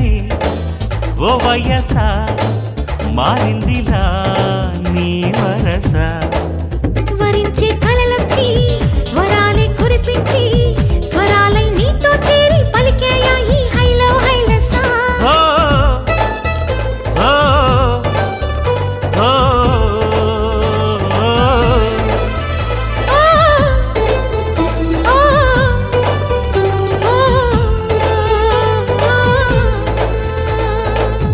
ఏమైందని ఓ వయస మారిందిలా నీ వరస వరించే కలలొచ్చి వరాలే కురిపించి స్వరాలై నీతో చేరి పలికేయా ఈ హైలో హైలసా ఓ ఓ ఓ ఓ ఓ ఓ ఓ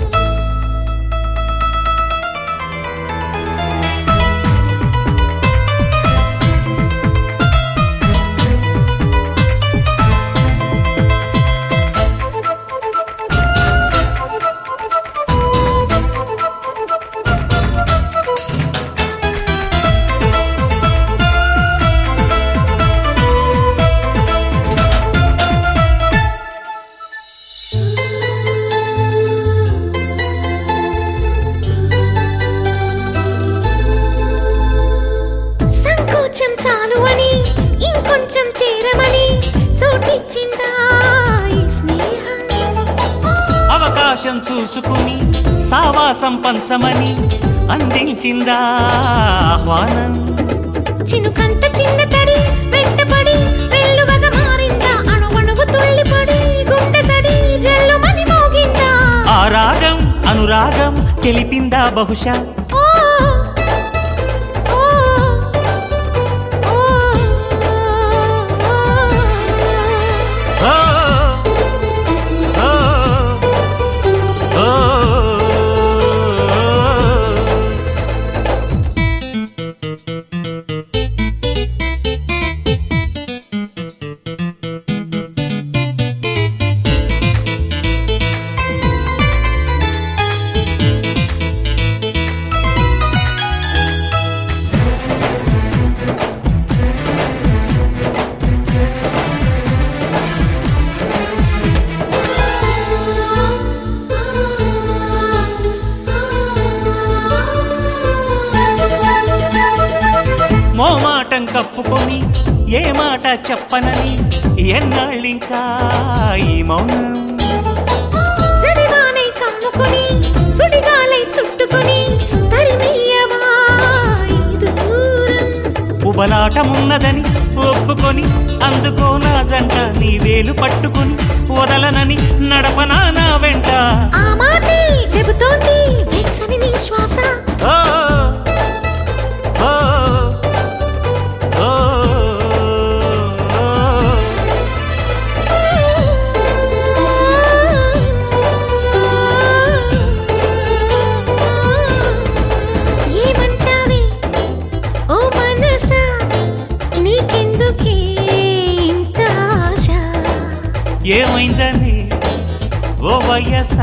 సంకోచం చాలు అని ఇంకొంచెం చేరమని చోటిచ్చిందా ఈ స్నేహం అవకాశం చూసుకుని సావాసం పంచమని అందించిందా ఆహ్వానం చినుకంత చిన్న తడి వెంటపడి వెల్లువగా మారిందా అణువణువు తుళ్ళిపడి గుండె సడి జల్లుమని మోగిందా ఆ రాగం అనురాగం తెలిపిందా బహుశా ఓ ఓ ఓ ఓ ఓ ఓ మోమాటం కప్పుకొని ఏ మాట చెప్పనని ఎన్నాళ్ళింకా ఈ మౌనం జడివానై కమ్ముకొని సుడిగాలై చుట్టుకొని తరిమీయవా ఈ దూరం ఉబలాటమున్నదని ఒప్పుకొని అందుకో నా జంట నీ వేలు పట్టుకొని వదలనని నడపనా నా వెంట ఆ మాటే చెబుతోంది వెచ్చని నీ శ్వాస ఓ ఓ ఓ ఏమంటావే ఓ మనసా నీకెందుకే ఇంత ఆశ ఏమైందని ఓ వయస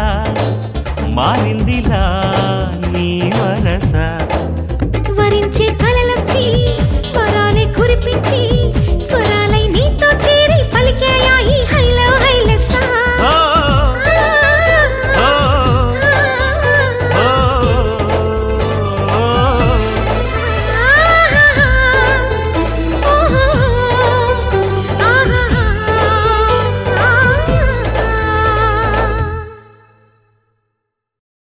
మారిందిలా నీ వరస వరించే కలలొచ్చి